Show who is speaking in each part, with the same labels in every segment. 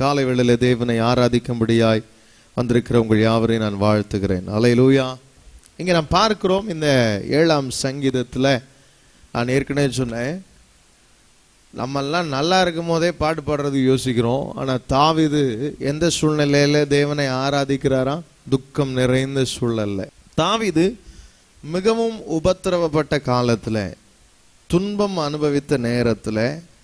Speaker 1: காலை வேளையில தேவனை ஆராதிக்கும்படியாய் வந்திருக்கிற உங்கள் யாவரையும் நான் வாழ்த்துகிறேன் அலையிலூயா இங்க நாம் பார்க்கிறோம் இந்த ஏழாம் சங்கீதத்துல நான் ஏற்கனவே சொன்னேன் நம்மெல்லாம் நல்லா இருக்கும் போதே பாட்டு பாடுறது யோசிக்கிறோம் ஆனா தாவீது எந்த சூழ்நிலையில தேவனை ஆராதிக்கிறாராம் துக்கம் நிறைந்த சூழல்ல தாவீது மிகவும் உபத்திரவப்பட்ட காலத்துல துன்பம் அனுபவித்த நேரத்துல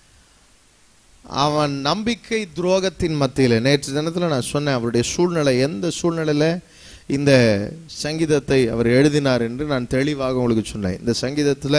Speaker 1: அவன் நம்பிக்கை துரோகத்தின் மத்தியில நேற்று தினத்துல நான் சொன்னேன் அவருடைய சூழ்நிலை எந்த சூழ்நிலையில இந்த சங்கீதத்தை அவர் எழுதினார் என்று நான் தெளிவாக உங்களுக்கு சொன்னேன் இந்த சங்கீதத்துல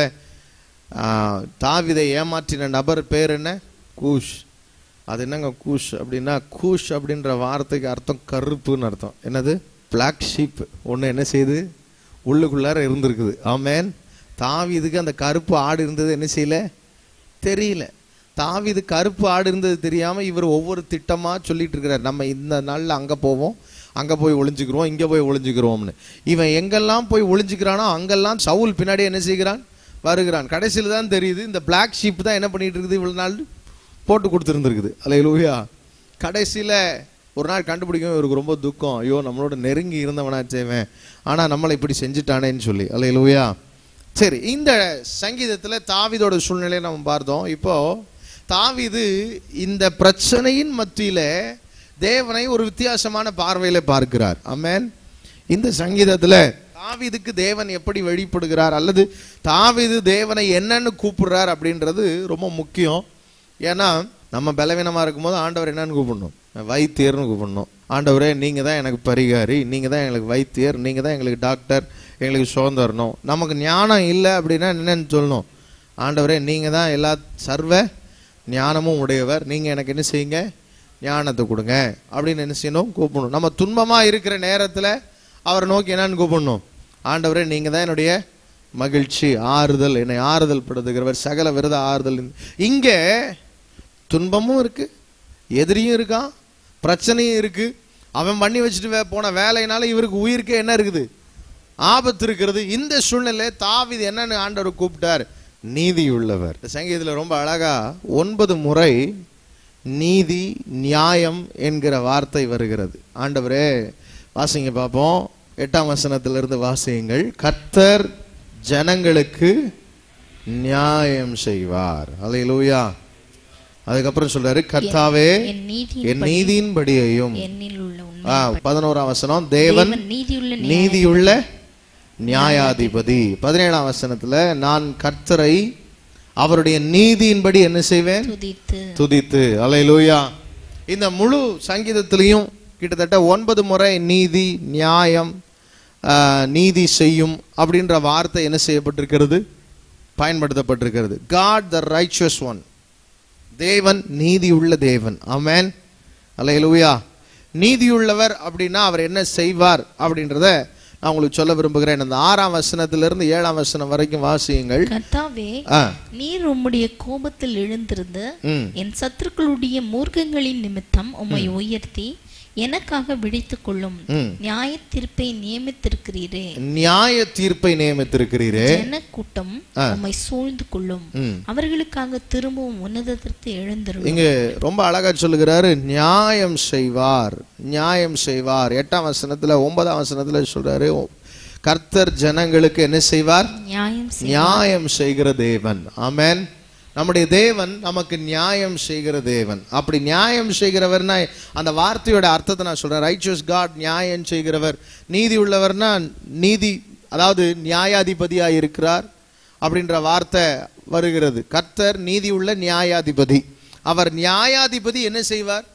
Speaker 1: ஆஹ், தாவீதை ஏமாற்றின நபர் பேர் என்ன கூஷ் அது என்னங்க கூஷ் அப்படின்னா கூஷ் அப்படின்ற வார்த்தைக்கு அர்த்தம் கருப்புன்னு அர்த்தம் என்னது பிளாக் ஷீப் ஒன்று என்ன செய்யுது உள்ளுக்குள்ளார இருந்திருக்குது ஆமேன் தாவீதுக்கு அந்த கருப்பு ஆடு இருந்தது என்ன செய்யல தெரியல தாவீது கருப்பு ஆடு இருந்தது தெரியாம இவர் ஒவ்வொரு திட்டமா சொல்லிட்டு இருக்கிறார் நம்ம இந்த நாள்ல அங்க போவோம் அங்க போய் ஒளிஞ்சுக்கிறோம் இங்க போய் ஒளிஞ்சுக்கிறோம்னு இவன் எங்கெல்லாம் போய் ஒளிஞ்சுக்கிறானோ அங்கெல்லாம் சவுல் பின்னாடி என்ன செய்கிறான் வருகிறான் கடைசியில் தான் தெரியுது இந்த பிளாக் ஷீப் தான் என்ன பண்ணிட்டு இருக்குது இவ்வளவு நாள் போட்டு கொடுத்துருந்துருக்குது அல்லையா கடைசியில ஒரு நாள் கண்டுபிடிக்கும் இவருக்கு ரொம்ப துக்கம் ஐயோ நம்மளோட நெருங்கி இருந்தவனாச்சேவன் ஆனா நம்மளை இப்படி செஞ்சுட்டானேன்னு சொல்லி அல்லையா சரி இந்த சங்கீதத்துல தாவீதோட சூழ்நிலையை நம்ம பார்த்தோம் இப்போ தாவீது இந்த பிரச்சனையின் மத்தியில தேவனை ஒரு வித்தியாசமான பார்வையில பார்க்கிறார் ஆமென் இந்த சங்கீதத்துல தாவீதுக்கு தேவன் எப்படி வெளிப்படுகிறார் அல்லது தாவீது தேவனை என்னன்னு கூப்பிடுறார் அப்படின்றது ரொம்ப முக்கியம் ஏன்னா நம்ம பலவீனமா இருக்கும்போது ஆண்டவர் என்னன்னு கூப்பிடணும் வைத்தியர்னு கூப்பிடணும் ஆண்டவரே நீங்க தான் எனக்கு பரிகாரி நீங்க தான் எங்களுக்கு வைத்தியர் நீங்க தான் எங்களுக்கு டாக்டர் எங்களுக்கு சுதந்திரம் தரணும் நமக்கு ஞானம் இல்லை அப்படின்னா என்னன்னு சொல்லணும் ஆண்டவரே நீங்க தான் எல்லா சர்வ ஞானமும் உடையவர் நீங்க எனக்கு என்ன செய்யுங்க ஞானத்தை கொடுங்க அப்படின்னு என்ன செய்யணும் கூப்பிடணும் நம்ம துன்பமா இருக்கிற நேரத்துல அவரை நோக்கி என்னன்னு கூப்பிடணும் ஆண்டவரே நீங்க தான் என்னுடைய மகிழ்ச்சி ஆறுதல் என்னை ஆறுதல் படுத்துகிறவர் சகல விரத ஆறுதல் இங்க துன்பமும் இருக்கு எதிரியும் இருக்கான் பிரச்சனையும் இருக்கு அவன் பண்ணி வச்சுட்டு வே- போன வேலையினால இவருக்கு உயிருக்கு என்ன இருக்குது ஆபத்து இருக்கிறது இந்த சூழ்நிலை தாவீது என்னன்னு ஆண்டவர் கூப்பிட்டார் நீதி உள்ளவர் இந்த சங்கீதத்துல ரொம்ப அழகா ஒன்பது முறை நீதி நியாயம் என்கிற வார்த்தை வருகிறது ஆண்டவரே வாசிங்க பார்ப்போம் எட்டாம் வசனத்திலிருந்து வாசியுங்கள் கர்த்தர் ஜனங்களுக்கு நியாயம் செய்வார் அல்லேலூயா அதுக்கப்புறம் சொல்றாரு கர்த்தாவே
Speaker 2: என் நீதி
Speaker 1: என் நீதியின்படியையும்
Speaker 2: என்னில் உள்ள உண்மை
Speaker 1: ஆ, பதினோராம் வசனம் தேவன்
Speaker 2: தேவன் நீதியுள்ள
Speaker 1: நீதியுள்ள நியாயாதிபதி பதினேழாம் வசனத்துல நான் கர்த்தரை அவருடைய நீதியின்படி என்ன செய்வேன்
Speaker 2: துதித்து
Speaker 1: துதித்து அலையிலூயா இந்த முழு சங்கீதத்திலையும் கிட்டத்தட்ட ஒன்பது முறை நீதி நியாயம் ஆ, நீதி செய்யும் அப்படின்ற வார்த்தை என்ன செய்யப்பட்டிருக்கிறது பயன்படுத்தப்பட்டிருக்கிறது காட் த ரைச்சுவஸ் ஒன் தேவன் நீதியுள்ள தேவன் ஆமென் அல்லேலூயா நீதியுள்ளவர் அப்படின்னா அவர் என்ன செய்வார் அப்படின்றத நான் உங்களுக்கு சொல்ல விரும்புகிறேன் அந்த ஆறாம் வசனத்திலிருந்து ஏழாம் வசனம் வரைக்கும் வாசியுங்கள்
Speaker 2: கர்த்தாவே
Speaker 1: ஆ
Speaker 2: நீர் உம்முடைய கோபத்தில் எழுந்திருந்து
Speaker 1: ம்
Speaker 2: என் சத்துருக்களுடைய மூர்க்கங்களின் நிமித்தம் உம்மை உயர்த்தி எனக்காக விழித்துக் கொள்ளும்
Speaker 1: ம்.
Speaker 2: நியாய தீர்ப்பை நியமித்திருக்கிறீரே
Speaker 1: நியாய தீர்ப்பை நியமித்திருக்கிறீரே
Speaker 2: ஜனக்கூட்டம் உம்மை சூழ்ந்து கொள்ளும்
Speaker 1: ம்.
Speaker 2: அவர்களுக்காக திரும்பவும் உன்னதத்திற்கு எழுந்தருளும்
Speaker 1: இங்க ரொம்ப அழகா சொல்லுகிறாரு நியாயம் செய்வார் நியாயம் செய்வார் எட்டாம் வசனத்துல ஒன்பதாம் வசனத்துல சொல்றாரு கர்த்தர் ஜனங்களுக்கு என்ன செய்வார்
Speaker 2: நியாயம் செய்-
Speaker 1: நியாயம் செய்கிற தேவன் ஆமென் நம்முடைய தேவன் நமக்கு நியாயம் செய்கிற தேவன் அப்படி நியாயம் செய்கிறவர்னா அந்த வார்த்தையோட அர்த்தத்தை நான் சொல்றேன் ரைச்சஸ் காட் நியாயம் செய்கிறவர் நீதி உள்ளவர்னா நீதி அதாவது நியாயாதிபதியா இருக்கிறார் அப்படின்ற வார்த்தை வருகிறது கர்த்தர் நீதி உள்ள நியாயாதிபதி அவர் நியாயாதிபதி என்ன செய்வார்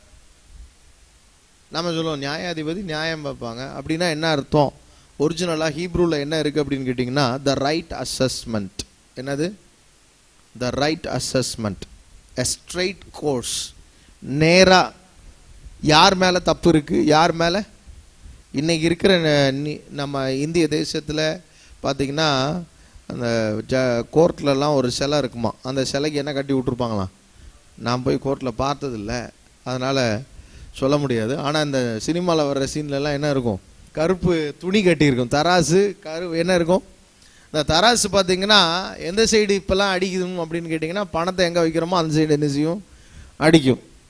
Speaker 1: நம்ம சொல்லுவோம் நியாயாதிபதி நியாயம் பார்ப்பாங்க அப்படின்னா என்ன அர்த்தம் ஒரிஜினலாக ஹீப்ரூவில் என்ன இருக்குது அப்படின்னு கேட்டிங்கன்னா த ரைட் அசஸ்மெண்ட் என்னது the right assessment a straight course நேராக யார் மேலே தப்பு இருக்குது யார் மேலே இன்னைக்கு இருக்கிற ந- நி- நம்ம இந்திய தேசத்தில் பார்த்தீங்கன்னா அந்த ஜ கோர்ட்லலாம் ஒரு சிலை இருக்குமா அந்த சிலைக்கு என்ன கட்டி விட்ருப்பாங்களாம் நான் போய் கோர்ட்டில் பார்த்ததில்ல அதனால் சொல்ல முடியாது ஆனால் இந்த சினிமாவில் வர்ற சீன்லலாம் என்ன இருக்கும் கருப்பு துணி கட்டியிருக்கும் தராசு கரு என்ன இருக்கும் இந்த தராசு பார்த்தீங்கன்னா எந்த சைடு இப்போல்லாம் அடிக்குதும் அப்படின்னு கேட்டிங்கன்னா பணத்தை எங்கே வைக்கிறோமோ அந்த சைடு என்ன செய்யும் அடிக்கும்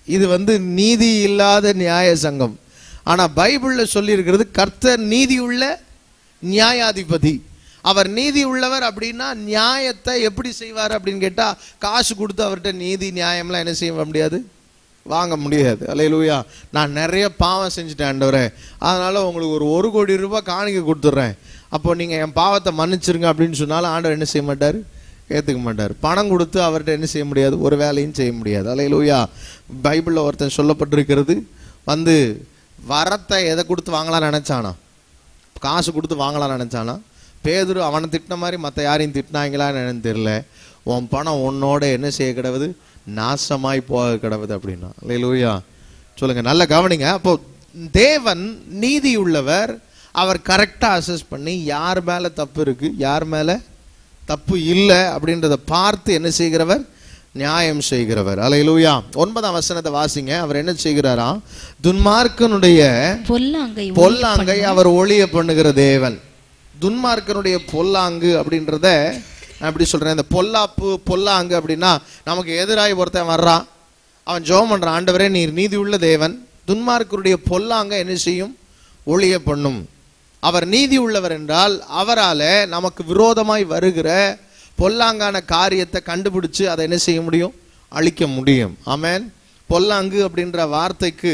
Speaker 1: இது வந்து நீதி இல்லாத நியாய சங்கம் ஆனா பைபிள்ல சொல்லி இருக்கிறது கர்த்தர் நீதியுள்ள நியாயாதிபதி அவர் நீதி உள்ளவர் அப்படின்னா நியாயத்தை எப்படி செய்வார் அப்படின்னு கேட்டா காசு கொடுத்து அவர்கிட்ட நீதி நியாயம்லாம் என்ன செய்ய முடியாது வாங்க முடியாது அல்லேலூயா நான் நிறைய பாவம் செஞ்சுட்டேன் ஆண்டவரே அதனால உங்களுக்கு ஒரு ஒரு கோடி ரூபாய் காணிக்கை கொடுத்துட்றேன் அப்போ நீங்க என் பாவத்தை மன்னிச்சிருங்க அப்படின்னு சொன்னாலும் ஆண்டவர் என்ன செய்ய மாட்டார் ஏத்துக்க மாட்டார் பணம் கொடுத்து அவர்கிட்ட என்ன செய்ய முடியாது ஒரு வேலையும் செய்ய முடியாது அல்லேலூயா பைபிள்ல ஒருத்தன் சொல்லப்பட்டிருக்கிறது வந்து வரத்தை எதை கொடுத்து வாங்கலாம்னு நினைச்சானா காசு கொடுத்து வாங்கலாம் நினைச்சானா பேதுரு அவனை திட்டின மாதிரி மற்ற யாரையும் திட்டினாங்களான்னு எனக்கு தெரியல உன் பணம் உன்னோட என்ன செய்ய கிடவுது நாசமாய் போக கிடவுது அப்படின்னா லூயா சொல்லுங்க நல்ல கவனிங்க அப்போ தேவன் நீதி உள்ளவர் அவர் கரெக்டா அசஸ் பண்ணி யார் மேல தப்பு இருக்கு யார் மேல தப்பு இல்லை அப்படின்றத பார்த்து என்ன செய்கிறவர் நியாயம் செய்கிறவர் அலையிலூயா ஒன்பதாம் வசனத்தை வாசிங்க அவர் என்ன செய்கிறாரா துன்மார்க்கனுடைய
Speaker 2: பொல்லாங்கை
Speaker 1: பொல்லாங்கை அவர் ஒளிய பண்ணுகிற தேவன் துன்மார்க்கனுடைய பொல்லாங்கு அப்படின்றத நான் எப்படி சொல்றேன் இந்த பொல்லாப்பு பொல்லாங்கு அப்படின்னா நமக்கு எதிராய் ஒருத்தன் வர்றான் அவன் ஜெபம் பண்றான் ஆண்டவரே நீர் நீதி உள்ள தேவன் துன்மார்க்கருடைய பொல்லாங்க என்ன செய்யும் ஒளிய பண்ணும் அவர் நீதி உள்ளவர் என்றால் அவரால நமக்கு விரோதமாய் வருகிற பொல்லாங்கான காரியத்தை கண்டுபிடிச்சு அதை என்ன செய்ய முடியும் அழிக்க முடியும் ஆமென் பொல்லாங்கு அப்படின்ற வார்த்தைக்கு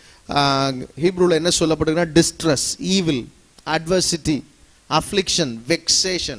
Speaker 1: ஹீப்ரூல என்ன சொல்லப்படுதுன்னா distress evil adversity affliction vexation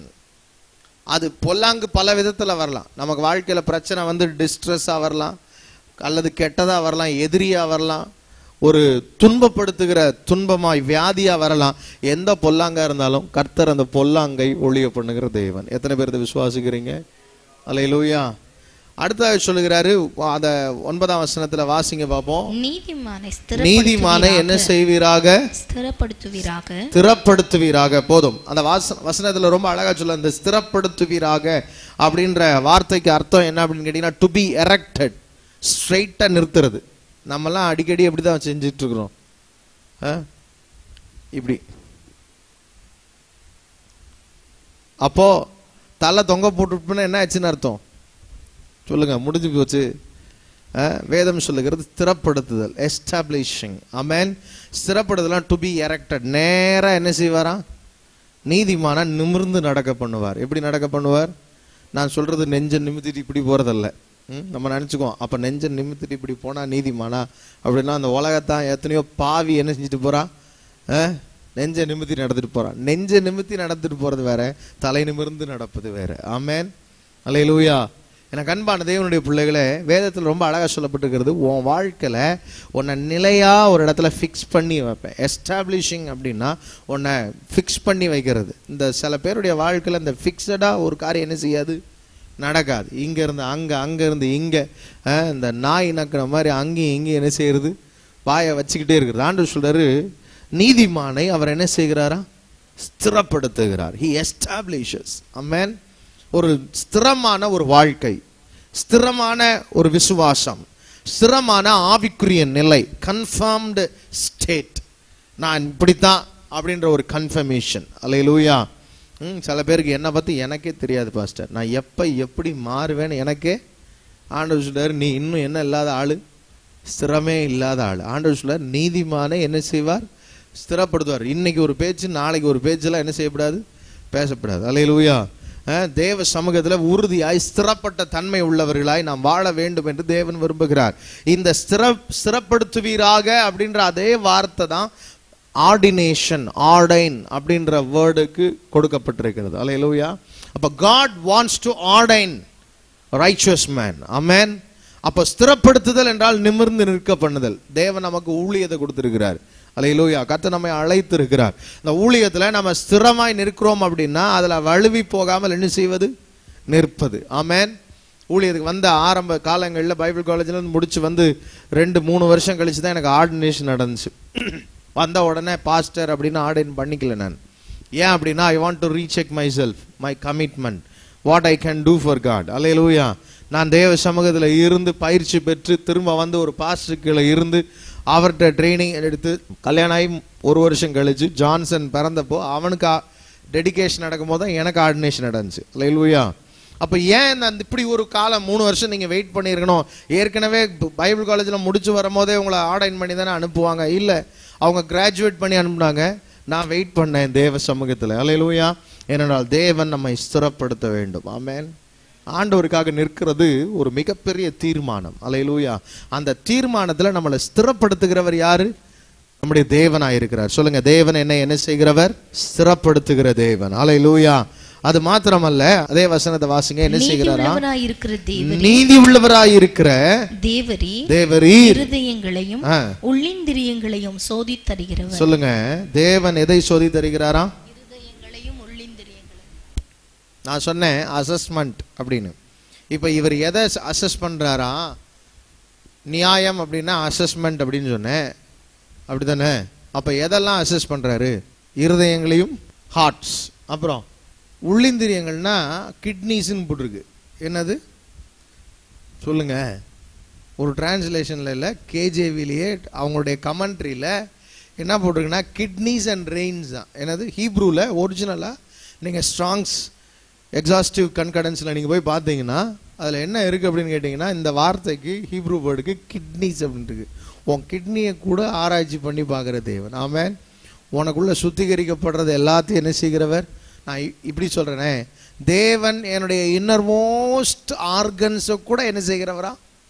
Speaker 1: அது பொல்லாங்கு பல விதத்துல வரலாம் நமக்கு வாழ்க்கையில பிரச்சனை வந்து டிஸ்ட்ரெஸ்ஸாக வரலாம் அல்லது கெட்டதா வரலாம் எதிரியா வரலாம் ஒரு துன்பப்படுத்துகிற துன்பமாய் வியாதியா வரலாம் எந்த பொல்லாங்கா இருந்தாலும் கர்த்தர் அந்த பொல்லாங்கை ஒளிய பண்ணுகிற தேவன் எத்தனை பேர் இதை விசுவாசிக்கிறீங்க அல்லேலூயா அடுத்ததாக சொல்லுகிறாரு அத ஒன்பதாம் வசனத்துல வாசிங்க பார்ப்போம்
Speaker 2: நீதிமானை
Speaker 1: நீதிமானை என்ன செய்வீராக
Speaker 2: ஸ்திரப்படுத்துவீராக
Speaker 1: ஸ்திரப்படுத்துவீராக போதும் அந்த வாச வசனத்துல ரொம்ப அழகா சொல்ல அந்த ஸ்திரப்படுத்துவீராக அப்படின்ற வார்த்தைக்கு அர்த்தம் என்ன அப்படின்னு கேட்டீங்கன்னா டு பி எரக்டட் ஸ்ட்ரைட்டா நிறுத்துறது நம்மலாம் அடிக்கடி எப்படி தான் செஞ்சுட்டு இருக்கிறோம் ஆ? இப்படி அப்போ தலை தொங்க போட்டுட்டுனா என்ன ஆச்சுன்னு அர்த்தம் சொல்லுங்க முடிஞ்சு போச்சு அஹ், வேதம் சொல்லுகிறது ஸ்திரப்படுத்துதல் எஸ்டாப்ளிஷிங் அமேன் ஸ்திரப்படுதலாம் டு பி எரக்டட் நேரா என்ன செய்வாராம் நீதிமானா நிமிர்ந்து நடக்க பண்ணுவார் எப்படி நடக்க பண்ணுவார் நான் சொல்றது நெஞ்ச நிமித்திட்டு இப்படி போறதல்ல ம், நம்ம நினைச்சுக்குவோம் அப்ப நெஞ்ச நிமித்திட்டு இப்படி போனா நீதிமானா அப்படின்னா அந்த உலகத்தான் எத்தனையோ பாவி என்ன செஞ்சுட்டு போறா அஹ், நெஞ்ச நிமித்தி நடந்துட்டு போறான் நெஞ்ச நிமித்தி நடந்துட்டு போறது வேற தலை நிமிர்ந்து நடப்பது வேற ஆமென் அல்லேலூயா எனக்கு அன்பான தேவனுடைய பிள்ளைகளே வேதத்தில் ரொம்ப அழகா சொல்லப்பட்டிருக்கிறது உன் வாழ்க்கையில உன்னை நிலையா ஒரு இடத்துல ஃபிக்ஸ் பண்ணி வைப்பேன் எஸ்டாப்ளிஷிங் அப்படின்னா உன்னை ஃபிக்ஸ் பண்ணி வைக்கிறது இந்த சில பேருடைய வாழ்க்கையில இந்த ஃபிக்ஸடா ஒரு காரியம் என்ன செய்யாது நடக்காது இங்க இருந்து அங்க அங்க இருந்து இங்க அஹ், இந்த நாய் நக்கிற மாதிரி அங்கேயும் இங்கேயும் என்ன செய்யறது வாயை வச்சுக்கிட்டே இருக்கிறது ஆண்டு சொல்றாரு நீதிமானை அவர் என்ன செய்கிறாரா ஸ்திரப்படுத்துகிறார் ஹி எஸ்டாப்ளிஷஸ் அம்மேன் ஒரு ஸ்திரமான ஒரு வாழ்க்கை ஸ்திரமான ஒரு விசுவாசம் ஸ்திரமான ஆவிக்குரிய நிலை கன்ஃபார்ம்டு ஸ்டேட் நான் இப்படித்தான் அப்படின்ற ஒரு கன்ஃபர்மேஷன் அல்லேலூயா ம் சில பேருக்கு என்னை பற்றி எனக்கே தெரியாது பாஸ்டர் நான் எப்போ எப்படி மாறுவேன்னு எனக்கே ஆண்டவர் சொல்றாரு நீ இன்னும் என்ன இல்லாத ஆளு ஸ்திரமே இல்லாத ஆள் ஆண்டவர் சொல்றார் நீதிமானே என்ன செய்வார் ஸ்திரப்படுத்துவார் இன்னைக்கு ஒரு பேச்சு நாளைக்கு ஒரு பேச்செல்லாம் என்ன செய்யப்படாது பேசப்படாது அல்லேலூயா அஹ், தேவ சமூகத்தில் உறுதியாய் ஸ்திரப்பட்ட தன்மை உள்ளவர்களாய் நாம் வாழ வேண்டும் என்று தேவன் விரும்புகிறார் இந்த ஸ்திர ஸ்திரப்படுத்துவீராக அப்படின்ற அதே வார்த்தை தான் ஆர்டினேஷன் ஆர்டைன் அப்படின்ற வேர்டுக்கு கொடுக்கப்பட்டிருக்கிறது அல்லேலூயா அப்ப God wants to ordain righteous man amen அப்ப ஸ்திரப்படுத்துதல் என்றால் நிமிர்ந்து நிற்க பண்ணுதல் தேவன் நமக்கு ஊழியத்தை கொடுத்திருக்கிறார் அல்லேலூயா கர்த்தர் நம்மை அழைத்திருக்கிறார் இந்த ஊழியத்துல நம்ம ஸ்திரமாய் நிற்கிறோம் அப்படின்னா அதுல வழுவி போகாமல் என்ன செய்வது நிற்பது ஆமென் ஊழியத்துக்கு வந்த ஆரம்ப காலங்களில் பைபிள் காலேஜ்ல இருந்து முடிச்சு வந்து ரெண்டு மூணு வருஷம் கழிச்சு தான் எனக்கு ஆர்டினேஷன் நடந்துச்சு வந்த உடனே பாஸ்டர் அப்படின்னு ஆர்டின் பண்ணிக்கல நான் ஏன் அப்படின்னா I want to recheck myself my commitment what I can do for God அல்லேலூயா நான் தேவ சமூகத்தில் இருந்து பயிற்சி பெற்று திரும்ப வந்து ஒரு பாஸ்டருக்குள்ள இருந்து அவர்கிட்ட ட்ரைனிங் எடுத்து கல்யாணம் ஆகி ஒரு வருஷம் கழிச்சு ஜான்சன் பிறந்தப்போ அவனுக்கு டெடிகேஷன் நடக்கும் போது தான் எனக்கு ஆர்டினேஷன் நடந்துச்சு அல்லேலூயா அப்ப ஏன் இந்த- அந்த இப்படி ஒரு காலம் மூணு வருஷம் நீங்க வெயிட் பண்ணியிருக்கணும் ஏற்கனவே ப- பைபிள் காலேஜ்ல முடிச்சு வரும்போதே உங்களை ஆர்டைன் பண்ணி தானே அனுப்புவாங்க இல்ல அவங்க கிராஜுவேட் பண்ணி அனுப்புனாங்க நான் வெயிட் பண்ணேன் தேவ சமூகத்துல அல்லேலூயா ஏனென்றால் தேவன் நம்மை ஸ்திரப்படுத்த வேண்டும் ஆமென் ஆண்டவருக்காக நிற்கிறது ஒரு மிகப்பெரிய தீர்மானம் அல்லேலூயா அந்த தீர்மானத்துல நம்மளை ஸ்திரப்படுத்துகிறவர் யாரு நம்முடைய தேவனாய் இருக்கிறார் சொல்லுங்க தேவன் என்ன என்ன செய்கிறவர் ஸ்திரப்படுத்துகிற தேவன் அல்லேலூயா அது மாத்திரமல்ல அதே வசனத்தை வாசிங்க என்ன செய்கிறாரா
Speaker 2: நீதியுள்ளவராயிருக்கிற தேவ
Speaker 1: நீதி உள்ளவராய் இருக்கிற
Speaker 2: தேவரீ
Speaker 1: தேவரீர்
Speaker 2: இருதயங்களையும்
Speaker 1: ஆ,
Speaker 2: உள்ளிந்திரியங்களையும் சோதித்தருகிறவர்
Speaker 1: சொல்லுங்க தேவன் எதை சோதி தருகிறாரா
Speaker 2: இருதயங்களையும் உள்ளிந்திரியங்களையும்
Speaker 1: நான் சொன்னேன் அசஸ்மெண்ட் அப்படின்னு இப்போ இவர் எதை அசஸ் பண்றாரா நியாயம் அப்படின்னா அசஸ்மெண்ட் அப்படின்னு சொன்னேன் அப்படிதானே அப்ப எதெல்லாம் அசஸ் பண்றாரு இருதயங்களையும் ஹார்ட்ஸ் அப்புறம் உள்ளிந்திரியங்கள்னா கிட்னிஸ்ன்னு போட்டிருக்கு என்னது சொல்லுங்க ஒரு டிரான்ஸ்லேஷன்ல இல்ல கேஜேவிலேயே அவங்களுடைய கமெண்ட்ரியில என்ன போட்டிருக்குன்னா கிட்னிஸ் அண்ட் ரெயின்ஸ் தான் என்னது ஹீப்ரூல ஒரிஜினலா நீங்க ஸ்ட்ராங்ஸ் எக்ஸாஸ்டிவ் கன்கடன்ஸ்ல நீங்க போய் பார்த்தீங்கன்னா அதுல என்ன இருக்கு அப்படின்னு கேட்டிங்கன்னா இந்த வார்த்தைக்கு ஹீப்ரூ வேர்டுக்கு கிட்னிஸ் அப்படின்னு இருக்கு உன் கிட்னியை கூட ஆராய்ச்சி பண்ணி பார்க்குற தேவன் ஆமென் உனக்குள்ள சுத்திகரிக்கப்படுறது எல்லாத்தையும் என்ன செய்கிறவர் நான் இ- இப்படி சொல்றேனே தேவன் என்னுடைய இன்னர்மோஸ்ட் ஆர்கன்ஸை கூட என்ன செய்கிறவரா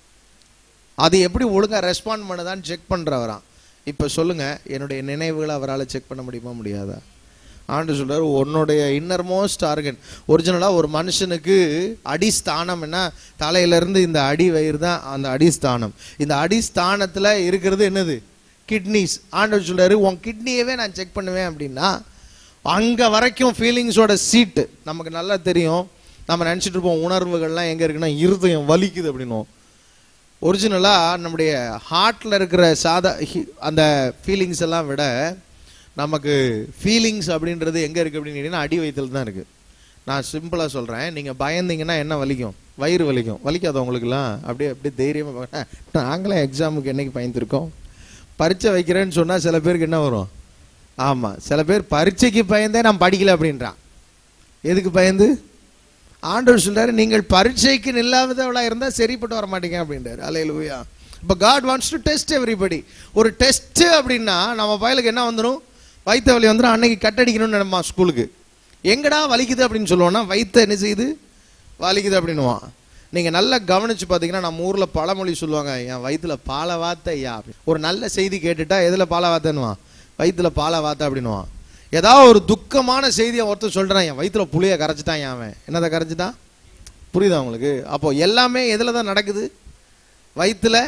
Speaker 1: அது எப்படி ஒழுங்கா ரெஸ்பாண்ட் பண்ணுதான்னு செக் பண்றவராம் இப்ப சொல்லுங்க என்னுடைய நினைவுகளை அவரால் செக் பண்ண முடியுமா முடியாதா ஆண்டு சொல்றாரு உன்னுடைய இன்னர்மோஸ்ட் ஆர்கன் ஒரிஜினலா ஒரு மனுஷனுக்கு அடிஸ்தானம் என்ன தலையில இருந்து இந்த அடி வயிறு தான் அந்த அடிஸ்தானம் இந்த அடிஸ்தானத்துல இருக்கிறது என்னது கிட்னிஸ் ஆண்டவர் சொல்றாரு உன் கிட்னியவே நான் செக் பண்ணுவேன் அப்படின்னா அங்க வரைக்கும் ஃபீலிங்ஸோட சீட்டு நமக்கு நல்லா தெரியும் நம்ம நினைச்சிட்டு இருப்போம் உணர்வுகள்லாம் எங்க இருக்குன்னா இருதயம் வலிக்குது அப்படின்னும் ஒரிஜினலா நம்முடைய ஹார்ட்ல இருக்கிற சாதா ஹி- அந்த ஃபீலிங்ஸ் எல்லாம் விட நமக்கு ஃபீலிங்ஸ் அப்படின்றது எங்க இருக்கு அப்படின்னு கேட்டீங்கன்னா அடி வயித்துல தான் இருக்கு நான் சிம்பிளா சொல்றேன் நீங்க பயந்தீங்கன்னா என்ன வலிக்கும் வயிறு வலிக்கும் வலிக்காத உங்களுக்குலாம் அப்படியே அப்படியே தைரியமா பா- நாங்களே எக்ஸாமுக்கு என்னைக்கு பயந்துருக்கோம் பரீட்சை வைக்கிறேன்னு சொன்னா சில பேருக்கு என்ன வரும் ஆமா சில பேர் பரீட்சைக்கு பயந்தே நான் படிக்கல அப்படின்றான் எதுக்கு பயந்து ஆண்டவர் சொல்றாரு நீங்கள் பரீட்சைக்கு நில்லாதவளா இருந்தா சரிப்பட்டு வர மாட்டீங்க அப்படின்றாரு அலையலூயா இப்போ God wants to test everybody ஒரு டெஸ்ட் அப்படின்னா நம்ம பயலுக்கு என்ன வந்துடும் வயிற்று வலி வந்துடும் அன்னைக்கு கட்டடிக்கணும்னு நினைப்பா ஸ்கூலுக்கு எங்கடா வலிக்குது அப்படின்னு சொல்லுவோம்னா வயிற்று என்ன செய்யுது வலிக்குது அப்படின்னுவான் நீங்க நல்லா கவனிச்சு பார்த்தீங்கன்னா நம்ம ஊர்ல பழமொழி சொல்லுவாங்க என் வயிற்றுல பாலை வாத்த ஐயா அப்படி. ஒரு நல்ல செய்தி கேட்டுட்டா எதுல பாலை வாத்தன்னுவான் வயிற்றுல பாலை வாத்த அப்படின்னுவான் ஏதாவது ஒரு துக்கமான செய்தியை ஒருத்தர் சொல்றான் என் வயிற்றுல புளிய கரைச்சிட்டான் என் அவன் என்னதை கரைச்சிட்டான் புரியுதா உங்களுக்கு அப்போ எல்லாமே எதுல தான் நடக்குது வயிற்றுல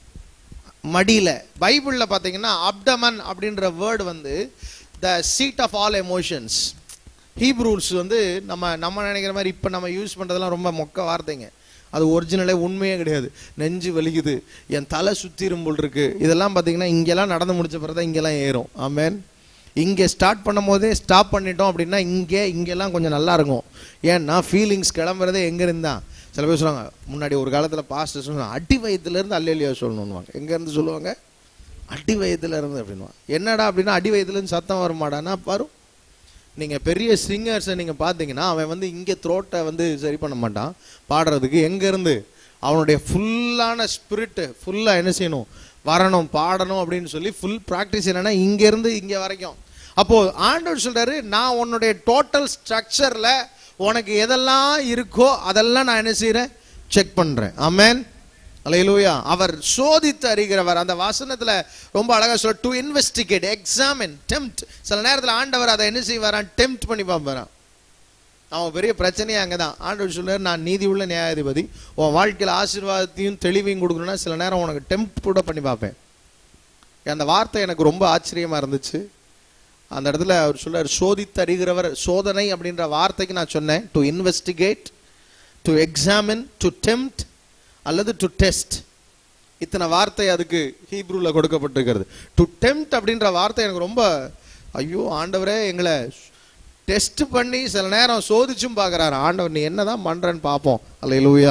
Speaker 1: மடியில பைபிள்ல பாத்தீங்கன்னா அப்டமன் அப்படின்ற வேர்டு வந்து the seat of all emotions ஹீப்ரூல்ஸ் வந்து நம்ம நம்ம நினைக்கிற மாதிரி இப்போ நம்ம யூஸ் பண்றதெல்லாம் ரொம்ப மொக்க வார்த்தைங்க அது ஒரிஜினலே உண்மையே கிடையாது நெஞ்சு வலிக்குது என் தலை சுத்திரும் போல் இருக்கு இதெல்லாம் பார்த்தீங்கன்னா இங்கெல்லாம் நடந்து முடிச்ச பிறகு தான் இங்கெல்லாம் ஏறும் ஆமென் இங்கே ஸ்டார்ட் பண்ணும் போதே ஸ்டாப் பண்ணிட்டோம் அப்படின்னா இங்கே இங்கெல்லாம் கொஞ்சம் நல்லா இருக்கும் ஏன்னா ஃபீலிங்ஸ் கிளம்புறதே எங்க இருந்தா சில பேர் சொல்லுவாங்க முன்னாடி ஒரு காலத்தில் பாஸ்டர் சொல்லுவாங்க அடி வயதுலேருந்து அல்லேலியா சொல்லணும்னுவாங்க எங்கேருந்து சொல்லுவாங்க அடி வயதுல இருந்து அப்படின்னுவாங்க என்னடா அப்படின்னா அடி வயதுலேருந்து சத்தம் வருமாடானா வரும் நீங்கள் பெரிய சிங்கர்ஸை நீங்கள் பார்த்தீங்கன்னா அவன் வந்து இங்கே த்ரோட்டை வந்து சரி பண்ண மாட்டான் பாடுறதுக்கு எங்கேருந்து அவனுடைய ஃபுல்லான ஸ்பிரிட்டு ஃபுல்லாக என்ன செய்யணும் வரணும் பாடணும் அப்படின்னு சொல்லி ஃபுல் ப்ராக்டிஸ் என்னன்னா இங்கேருந்து இங்கே வரைக்கும் அப்போ ஆண்டவர் சொல்றாரு நான் உன்னுடைய டோட்டல் ஸ்ட்ரக்சரில் உனக்கு எதெல்லாம் இருக்கோ அதெல்லாம் நான் என்ன செய்கிறேன் செக் பண்ணுறேன் ஆமென் அலையிலூயா அவர் சோதித்து அறிகிறவர் அந்த வசனத்துல ரொம்ப அழகா சொல்ல டு இன்வெஸ்டிகேட் எக்ஸாமின் டெம்ட் சில நேரத்துல ஆண்டவர் அதை என்ன செய்வாராம் டெம்ட் பண்ணி பார்ப்பாராம் அவன் பெரிய பிரச்சனையே அங்கதான் ஆண்டவர் சொல்றாரு நான் நீதி உள்ள நியாயாதிபதி உன் வாழ்க்கையில ஆசீர்வாதத்தையும் தெளிவையும் கொடுக்கணும்னா சில நேரம் உனக்கு டெம்ட் கூட பண்ணி பார்ப்பேன் அந்த வார்த்தை எனக்கு ரொம்ப ஆச்சரியமா இருந்துச்சு அந்த இடத்துல அவர் சொல்றாரு சோதித்து அறிகிறவர் சோதனை அப்படின்ற வார்த்தைக்கு நான் சொன்னேன் to investigate to examine to tempt அல்லது டு டெஸ்ட் இத்தனை வார்த்தை அதுக்கு ஹீப்ரூல கொடுக்கப்பட்டிருக்கிறது டு டெம்ட் அப்படின்ற வார்த்தை எனக்கு ரொம்ப ஐயோ ஆண்டவரே எங்களை டெஸ்ட் பண்ணி சில நேரம் சோதிச்சும் பார்க்குறாரு ஆண்டவர் நீ என்னதான் பண்றேன்னு பார்ப்போம் அல்ல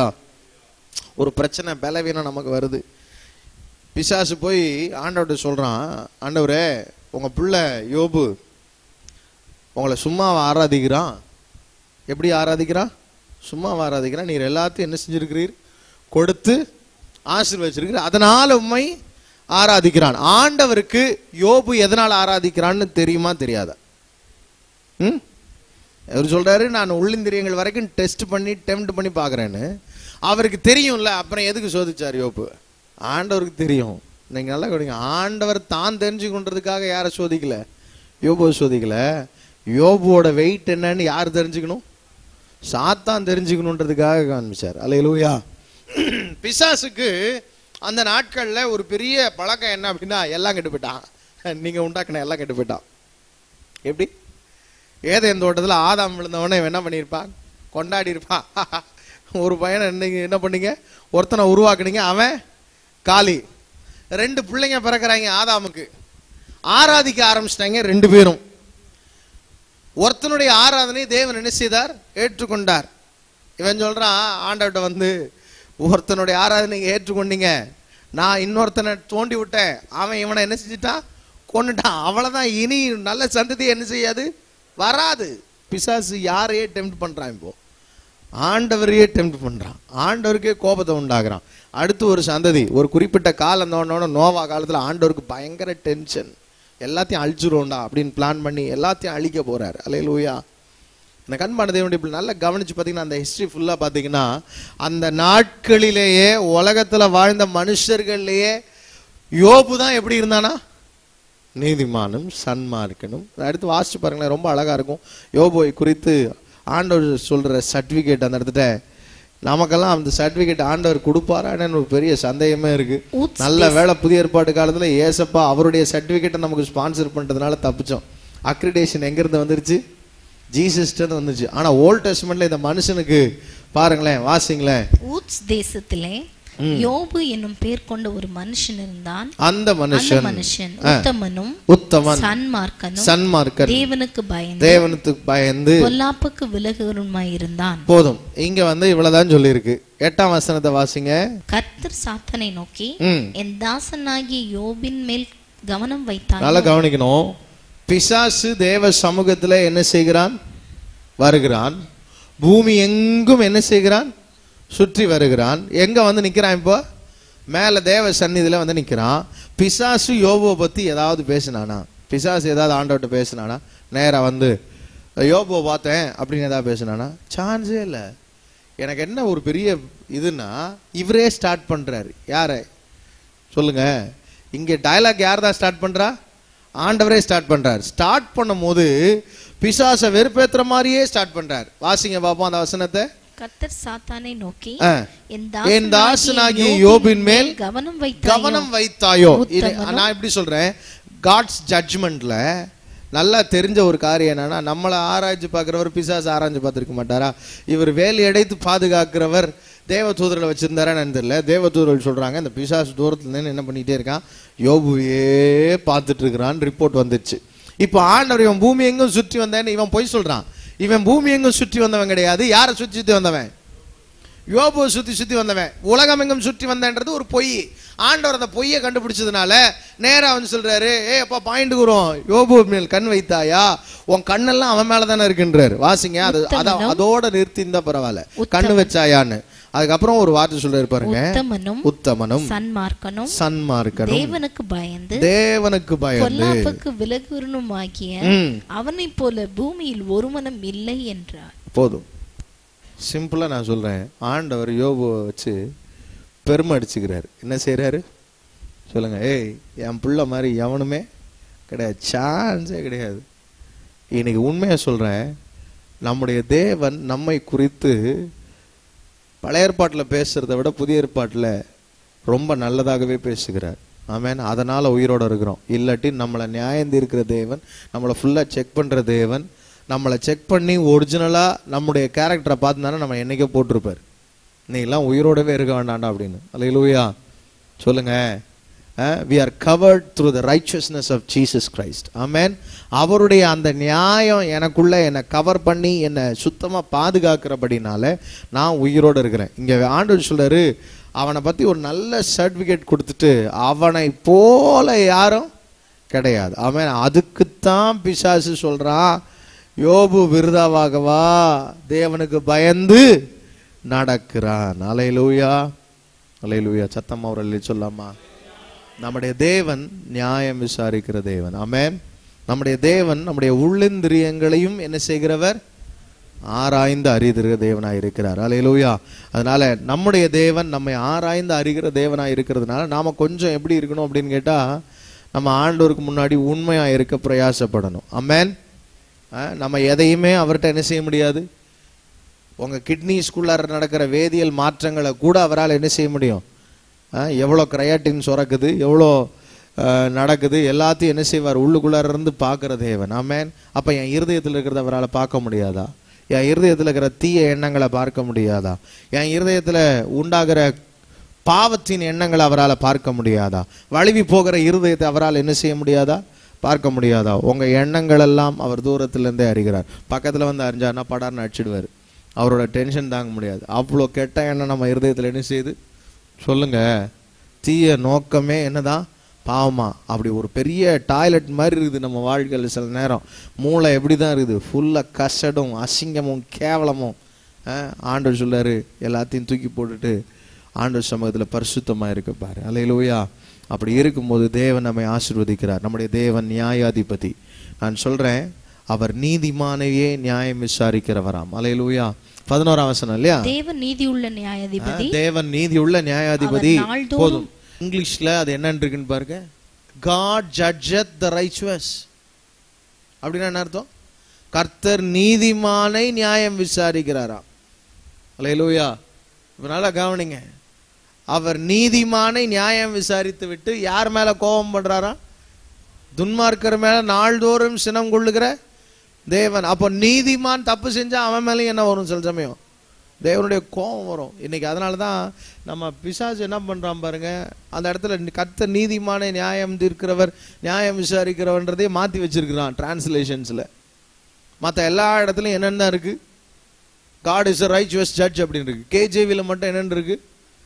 Speaker 1: ஒரு பிரச்சனை பலவீனம் நமக்கு வருது பிசாசு போய் ஆண்டவர்கிட்ட சொல்றான் ஆண்டவரே உங்க பிள்ளை யோபு உங்களை சும்மா ஆராதிக்கிறான் எப்படி ஆராதிக்கிறான் சும்மா ஆராதிக்கிறான் நீர் எல்லாத்தையும் என்ன செஞ்சிருக்கிறீர் கொடுத்து ஆசீர்வச்சிருக்கிறீர் அதனால உம்மை ஆராதிக்கிறான் ஆண்டவருக்கு யோபு எதனால் ஆராதிக்கிறான்னு தெரியுமா தெரியாதா ம் அவர் சொல்றாரு நான் உள்ளிந்திரியங்கள் வரைக்கும் டெஸ்ட் பண்ணி டெம்ட் பண்ணி பார்க்குறேன்னு அவருக்கு தெரியும்ல அப்புறம் எதுக்கு சோதிச்சார் யோபு ஆண்டவருக்கு தெரியும் நீங்க நல்லா கவனிங்க ஆண்டவர் தான் தெரிஞ்சுக்கொண்டதுக்காக யாரை சோதிக்கல யோபுவை சோதிக்கல யோபுவோட வெயிட் என்னன்னு யார் தெரிஞ்சுக்கணும் சாத்தான் தெரிஞ்சுக்கணுன்றதுக்காக காமிச்சார் அல்லையிலூயா பிசாசுக்கு அந்த நாட்கள்ல ஒரு பெரிய பழக்கம் என்ன அப்படின்னா எல்லாம் கெட்டு போயிட்டான் நீங்க உண்டாக்குன எல்லாம் கெட்டு போயிட்டான் எப்படி ஏதேன் தோட்டத்தில் ஆதாம் விழுந்தவனே இவன் என்ன பண்ணியிருப்பான் கொண்டாடி இருப்பான் ஒரு பையனை நீங்க என்ன பண்ணீங்க ஒருத்தனை உருவாக்குனீங்க அவன் காலி ரெண்டு பிள்ளைங்க பிறக்கறாங்க ஆதாமுக்கு ஆராதிக்க ஆரம்பிச்சிட்டாங்க ரெண்டு பேரும் ஒருத்தனுடைய ஆராதனை தேவன் என்ன செய்தார் ஏற்றுக்கொண்டார் இவன் சொல்றான் ஆண்டவர்கிட்ட வந்து ஒருத்தனுடைய ஆராதனை ஏற்றுக்கொண்டீங்க நான் இன்னொருத்தனை தோண்டி விட்டேன் அவன் இவனை என்ன செஞ்சிட்டான் கொண்டுட்டான் அவ்வளவுதான் இனி நல்ல சந்ததி என்ன செய்யாது வராது பிசாசு யாரையே டெம்ப்ட் பண்றான் இப்போ ஆண்டவரையே டெம்ப்ட் பண்றான் ஆண்டவருக்கே கோபத்தை உண்டாக்குறான் அடுத்து ஒரு சந்ததி ஒரு குறிப்பிட்ட காலம் தோணுன நோவா காலத்துல ஆண்டவருக்கு பயங்கர டென்ஷன் எல்லாத்தையும் அழிச்சிருவோம்டா அப்படின்னு பிளான் பண்ணி எல்லாத்தையும் அழிக்க போறாரு அலையலூயா இந்த கண்பான தேவனுடைய இப்படி நல்லா கவனிச்சு பார்த்தீங்கன்னா அந்த ஹிஸ்டரி ஃபுல்லாக பார்த்தீங்கன்னா அந்த நாட்களிலேயே உலகத்துல வாழ்ந்த மனுஷர்கள்லேயே யோபு தான் எப்படி இருந்தானா நீதிமானும் சன்மார்க்கனும் அடுத்து வாசிச்சு பாருங்களேன் ரொம்ப அழகா இருக்கும் யோபுவை குறித்து ஆண்டவர் சொல்ற சர்டிபிகேட் அந்த இடத்துல நமக்கெல்லாம் அந்த சர்டிபிகேட் ஆண்டவர் கொடுப்பாரான்னு ஒரு பெரிய சந்தேகமே இருக்கு
Speaker 2: ஊத்ஸ்
Speaker 1: நல்ல வேளை புதிய ஏற்பாடு காலத்துல ஏசப்பா அவருடைய சர்டிபிகேட்டை நமக்கு ஸ்பான்சர் பண்றதுனால தப்பிச்சோம் அக்ரிடேஷன் எங்க இருந்து வந்துருச்சு ஜீசஸ்ட்டு வந்துருச்சு ஆனா ஓல்ட் டெஸ்ட்மெண்ட்ல இந்த மனுஷனுக்கு பாருங்களேன் வாசிங்களேன்
Speaker 2: ஊத்ஸ் தேசத்திலே யோபு என்னும் பேர் கொண்ட ஒரு மனுஷன் இருந்தான்
Speaker 1: அந்த
Speaker 2: அந்த
Speaker 1: மனுஷன்
Speaker 2: மனுஷன் உத்தமனும்
Speaker 1: உத்தமன்
Speaker 2: சன்மார்க்கனும்
Speaker 1: சன்மார்க்கன்
Speaker 2: தேவனுக்கு பயந்து
Speaker 1: தேவனுக்கு பயந்து
Speaker 2: பொல்லாப்புக்கு விலகுவருமாய் இருந்தான்
Speaker 1: போதும் இங்க வந்து இவ்வளவுதான் சொல்லியிருக்கு எட்டாம் வசனத்தை வாசிங்க
Speaker 2: கர்த்தர் சாத்தனை நோக்கி
Speaker 1: ம்
Speaker 2: என் தாசனாகிய யோபின் மேல் கவனம் வைத்தாய்
Speaker 1: நல்லா கவனிக்கணும் பிசாசு தேவ சமூகத்துல என்ன செய்கிறான் வருகிறான் பூமி எங்கும் என்ன செய்கிறான் சுற்றி வருகிறான் எங்க வந்து நிக்கிறான் இப்போ மேல தேவ சந்நிதியில வந்து நிக்கிறான் பிசாசு யோபுவை பத்தி ஏதாவது பேசினானா பிசாசு ஏதாவது ஆண்டவர்கிட்ட பேசினானா நேரா வந்து யோபுவை பார்த்தேன் அப்படின்னு ஏதாவது பேசினானா சான்ஸே இல்லை எனக்கு என்ன ஒரு பெரிய இதுன்னா இவரே ஸ்டார்ட் பண்றாரு யாரை சொல்லுங்க இங்க டயலாக் யார் தான் ஸ்டார்ட் பண்றா ஆண்டவரே ஸ்டார்ட் பண்றார் ஸ்டார்ட் பண்ணும்போது பிசாச வெறுப்பேத்துற மாதிரியே ஸ்டார்ட் பண்றார் வாசிங்க பாப்போம் அந்த வசனத்தை
Speaker 2: கர்த்தர் சாத்தானை நோக்கி
Speaker 1: ஆ.
Speaker 2: என்
Speaker 1: என் தாசனாகிய யோபின் மேல்
Speaker 2: கவனம் வைத்தாய்
Speaker 1: கவனம் வைத்தாயோ இது
Speaker 2: உத்தமனும்
Speaker 1: நான் எப்படி சொல்றேன் காட்ஸ் ஜட்ஜ்மெண்ட்ல நல்லா தெரிஞ்ச ஒரு காரியம் என்னன்னா நம்மளை ஆராய்ச்சி பார்க்கிறவர் பிசாசு ஆராய்ச்சி பார்த்திருக்க மாட்டாரா இவர் வேலி அடைத்து பாதுகாக்கிறவர் தேவ தூதர்களை வச்சிருந்தாரான்னு தெரியல தேவ தூதர்கள் சொல்றாங்க இந்த பிசாசு தூரத்துல நின்னு என்ன பண்ணிட்டே இருக்கான் யோபுவையே பார்த்துட்டு இருக்கிறான்னு ரிப்போர்ட் வந்துச்சு இப்போ ஆண்டவர் இவன் பூமி எங்கும் சுற்றி வந்தேன்னு இவன் பொய் சொல்றான் இவன் பூமி எங்கும் சுற்றி வந்தவன் கிடையாது யாரை சுற்றி சுற்றி வந்தவன் யோபுவை சுத்தி சுத்தி வந்தவன் உலகம் எங்கும் சுற்றி வந்தன்றது ஒரு பொய் ஆண்டவர் அந்த பொய்யை கண்டுபிடிச்சதுனால நேரா வந்து சொல்றாரு ஏ அப்பா பாயிண்ட் கூறும் யோபு மேல் கண் வைத்தாயா உன் கண்ணெல்லாம் அவன் மேல தானே இருக்குன்றாரு வாசிங்க அது அத- அதோட நிறுத்தி இருந்தா பரவாயில்ல கண்ணு வச்சாயான்னு அதுக்கப்புறம் ஒரு வார்த்தை சொல்றாரு பாருங்க
Speaker 2: உத்தமனும்
Speaker 1: உத்தமனும்
Speaker 2: சன்மார்க்கனும்
Speaker 1: சன்மார்க்கனும்
Speaker 2: தேவனுக்கு பயந்து
Speaker 1: தேவனுக்கு பயந்து
Speaker 2: பொல்லாப்புக்கு விலகுவனுமாகிய
Speaker 1: ம்
Speaker 2: அவனைப் போல பூமியில் ஒருவனும் இல்லை என்றார்
Speaker 1: போதும் சிம்பிளா நான் சொல்றேன் ஆண்டவர் யோபுவை வச்சு பெருமை அடிச்சுக்கிறாரு என்ன செய்றாரு சொல்லுங்க ஏய் என் புள்ள மாதிரி எவனுமே கிடையாது சான்ஸே கிடையாது இன்னைக்கு உண்மையா சொல்றேன் நம்முடைய தேவன் நம்மை குறித்து பழைய ஏற்பாட்டில் பேசுறதை விட புதிய ஏற்பாட்டில் ரொம்ப நல்லதாகவே பேசுகிறார் ஆமென் அதனால உயிரோட இருக்கிறோம் இல்லாட்டி நம்மளை நியாயம் தீர்க்கிற தேவன் நம்மளை ஃபுல்லாக செக் பண்ற தேவன் நம்மளை செக் பண்ணி ஒரிஜினலா நம்முடைய கேரக்டரை பார்த்துதானே நம்ம என்னைக்கோ போட்டிருப்பார் நீங்களாம் உயிரோடவே இருக்க வேண்டாம்டா அப்படின்னு அல்லையிலூயா சொல்லுங்க we are covered through the righteousness of Jesus Christ amen அவருடைய அந்த நியாயம் எனக்குள்ள என்னை கவர் பண்ணி என்னை சுத்தமா பாதுகாக்கிறபடினால நான் உயிரோட இருக்கிறேன் இங்க ஆண்டவர் சொல்றாரு அவனை பத்தி ஒரு நல்ல சர்டிபிகேட் கொடுத்துட்டு அவனை போல யாரும் கிடையாது அவன் அதுக்குத்தான் பிசாசு சொல்றான் யோபு விருதாவாகவா தேவனுக்கு பயந்து நடக்கிறான் அலையலூயா அலையலூயா சத்தம் அவர்கள் சொல்லாமா நம்முடைய தேவன் நியாயம் விசாரிக்கிற தேவன் ஆமென் நம்முடைய தேவன் நம்முடைய உள்ளிந்திரியங்களையும் என்ன செய்கிறவர் ஆராய்ந்து அறிகிற தேவனாய் இருக்கிறார் அலையலூயா அதனால நம்முடைய தேவன் நம்மை ஆராய்ந்து அறிகிற தேவனாய் இருக்கிறதுனால நாம கொஞ்சம் எப்படி இருக்கணும் அப்படின்னு கேட்டா நம்ம ஆண்டவருக்கு முன்னாடி உண்மையா இருக்க பிரயாசப்படணும் அம்மேன் நம்ம எதையுமே அவர்கிட்ட என்ன செய்ய முடியாது உங்க கிட்னிஸ்குள்ளார நடக்கிற வேதியியல் மாற்றங்களை கூட அவரால் என்ன செய்ய முடியும் அஹ், எவ்வளோ கிரையாட்டின் சுரக்குது எவ்வளோ அஹ், நடக்குது எல்லாத்தையும் என்ன செய்வார் உள்ளுக்குள்ளார இருந்து பார்க்குற தேவன் ஆமென் அப்போ என் இருதயத்தில் இருக்கிறத அவரால் பார்க்க முடியாதா என் இருதயத்தில் இருக்கிற தீய எண்ணங்களை பார்க்க முடியாதா என் இருதயத்தில் உண்டாகிற பாவத்தின் எண்ணங்களை அவரால் பார்க்க முடியாதா வழுவி போகிற இருதயத்தை அவரால் என்ன செய்ய முடியாதா பார்க்க முடியாதா உங்க எண்ணங்கள் எல்லாம் அவர் தூரத்துல இருந்தே அறிகிறார் பக்கத்துல வந்து அறிஞ்சாருன்னா படார்னு அடிச்சிடுவார் அவரோட டென்ஷன் தாங்க முடியாது அவ்வளோ கெட்ட எண்ணம் நம்ம இருதயத்துல என்ன செய்யுது சொல்லுங்க தீய நோக்கமே என்னதான் பாவமா அப்படி ஒரு பெரிய டாய்லெட் மாதிரி இருக்குது நம்ம வாழ்க்கையில் சில நேரம் மூளை எப்படி தான் இருக்குது ஃபுல்லாக கசடும் அசிங்கமும் கேவலமும் அஹ், ஆண்டவர் சொல்லாரு எல்லாத்தையும் தூக்கி போட்டுட்டு ஆண்டவர் சமூகத்தில் பரிசுத்தமாக இருக்க பாரு அலையிலூயா அப்படி இருக்கும்போது தேவன் நம்மை ஆசீர்வதிக்கிறார் நம்முடைய தேவன் நியாயாதிபதி நான் சொல்றேன் அவர் நீதிமானையே நியாயம் விசாரிக்கிறவராம் அலையிலூயா பதினோராம் வசனம் இல்லையா
Speaker 2: தேவன் நீதியுள்ள நியாயாதிபதி
Speaker 1: தேவன் நீதியுள்ள நியாயாதிபதி
Speaker 2: அவர் நாள்தோறும்
Speaker 1: போதும் இங்கிலீஷ்ல அது என்னன்னு இருக்குன்னு பாருங்க காட் ஜட்ஜத் த ரைச்சுவஸ் அப்படின்னா என்ன அர்த்தம் கர்த்தர் நீதிமானை நியாயம் விசாரிக்கிறாராம் அலையலூயா இப்ப நல்லா கவனிங்க அவர் நீதிமானை நியாயம் விசாரித்து விட்டு யார் மேல கோபம் பண்றாராம் துன்மார்க்கர் மேல நாள்தோறும் சினம் கொள்ளுகிற தேவன் அப்போ நீதிமான் தப்பு செஞ்சா அவன் மேலேயும் என்ன வரும் சில சமயம் தேவனுடைய கோபம் வரும் இன்னைக்கு அதனால தான் நம்ம பிசாசு என்ன பண்றான் பாருங்க அந்த இடத்துல கர்த்தர் நீதிமான நியாயம் தீர்க்கிறவர் நியாயம் விசாரிக்கிறவன்றதே மாத்தி வச்சிருக்கிறான் டிரான்ஸ்லேஷன்ஸ்ல மற்ற எல்லா இடத்துலையும் என்னென்ன தான் இருக்கு God is a righteous judge அப்படின்னு இருக்கு கேஜேவியில் மட்டும் என்னென்னு இருக்கு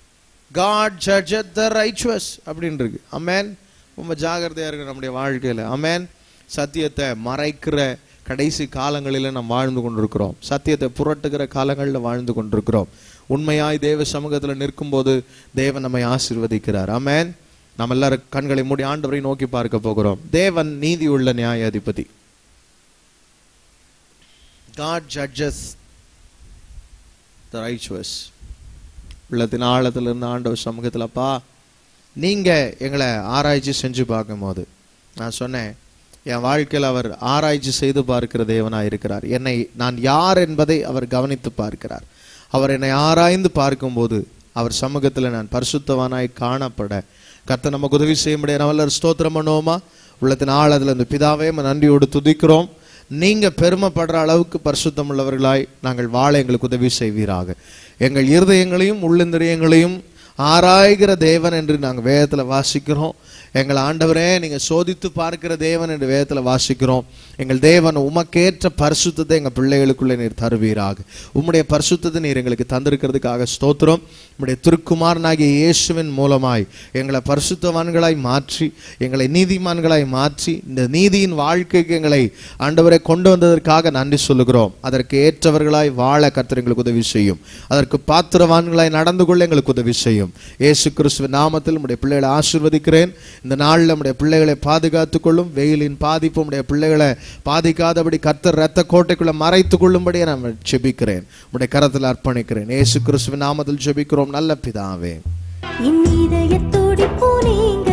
Speaker 1: காட் ஜட்ஜ் த ரைச்சுவஸ் அப்படின்னு இருக்கு அமேன் ரொம்ப ஜாகிரதையா இருக்கு நம்முடைய வாழ்க்கையில அமேன் சத்தியத்தை மறைக்கிற கடைசி காலங்களில் நாம் வாழ்ந்து கொண்டிருக்கிறோம் சத்தியத்தை புரட்டுகிற காலங்களில் வாழ்ந்து கொண்டிருக்கிறோம் உண்மையாய் தேவ சமூகத்தில் நிற்கும்போது தேவன் நம்மை ஆசீர்வதிக்கிறார் அமேன் நம்ம எல்லாரும் கண்களை மூடி ஆண்டவரை நோக்கி பார்க்க போகிறோம் தேவன் நீதி உள்ள நியாயாதிபதி God judges the righteous உள்ளத்தின் ஆழத்துல இருந்து ஆண்டவர் சமூகத்துல அப்பா நீங்க எங்களை ஆராய்ச்சி செஞ்சு பார்க்கும்போது நான் சொன்னேன் என் வாழ்க்கையில் அவர் ஆராய்ச்சி செய்து பார்க்கிற தேவனாய் இருக்கிறார் என்னை நான் யார் என்பதை அவர் கவனித்து பார்க்கிறார் அவர் என்னை ஆராய்ந்து பார்க்கும்போது அவர் சமூகத்தில் நான் பரிசுத்தவானாய் காணப்பட கர்த்தர் நமக்கு உதவி செய்ய முடியாது நம்ம ஸ்தோத்திரம் பண்ணுவோமா உள்ளத்தின் ஆழத்தில் இந்த பிதாவே உம்மை நன்றியோடு துதிக்கிறோம் நீங்க பெருமைப்படுற அளவுக்கு பரிசுத்தம் உள்ளவர்களாய் நாங்கள் வாழ எங்களுக்கு உதவி செய்வீராக எங்கள் இருதயங்களையும் உள்ளிந்திரியங்களையும் ஆராய்கிற தேவன் என்று நாங்கள் வேதத்துல வாசிக்கிறோம் எங்கள் ஆண்டவரே நீங்க சோதித்து பார்க்கிற தேவன் என்று வேதத்துல வாசிக்கிறோம் எங்கள் தேவன் உமக்கேற்ற பரிசுத்தத்தை எங்க பிள்ளைகளுக்குள்ளே நீர் தருவீராக உம்முடைய பரிசுத்தத்தை நீர் எங்களுக்கு தந்திருக்கிறதுக்காக ஸ்தோத்திரம் உம்முடைய திருக்குமாரனாகிய இயேசுவின் மூலமாய் எங்களை பரிசுத்தவான்களாய் மாற்றி எங்களை நீதிமான்களாய் மாற்றி இந்த நீதியின் வாழ்க்கைக்கு எங்களை ஆண்டவரை கொண்டு வந்ததற்காக நன்றி சொல்லுகிறோம் அதற்கு ஏற்றவர்களாய் வாழ கர்த்தர் எங்களுக்கு உதவி செய்யும் அதற்கு பாத்திரவான்களாய் நடந்து கொள்ள எங்களுக்கு உதவி செய்யும் இயேசு கிறிஸ்துவின் நாமத்தில் உம்முடைய பிள்ளைகளை ஆசீர்வதிக்கிறேன் இந்த நாளில் நம்முடைய பிள்ளைகளை பாதுகாத்துக் கொள்ளும் வெயிலின் பாதிப்பு உம்முடைய பிள்ளைகளை பாதிக்காதபடி கர்த்தர் ரத்த கோட்டைக்குள்ள மறைத்துக் கொள்ளும்படியே நான் ஜெபிக்கிறேன் உம்முடைய கரத்தில் அர்ப்பணிக்கிறேன் இயேசு கிறிஸ்துவின் நாமத்தில் ஜெபிக்கிறோம் நல்ல பிதாவே
Speaker 3: என் இதயத் துடிப்பு நீங்க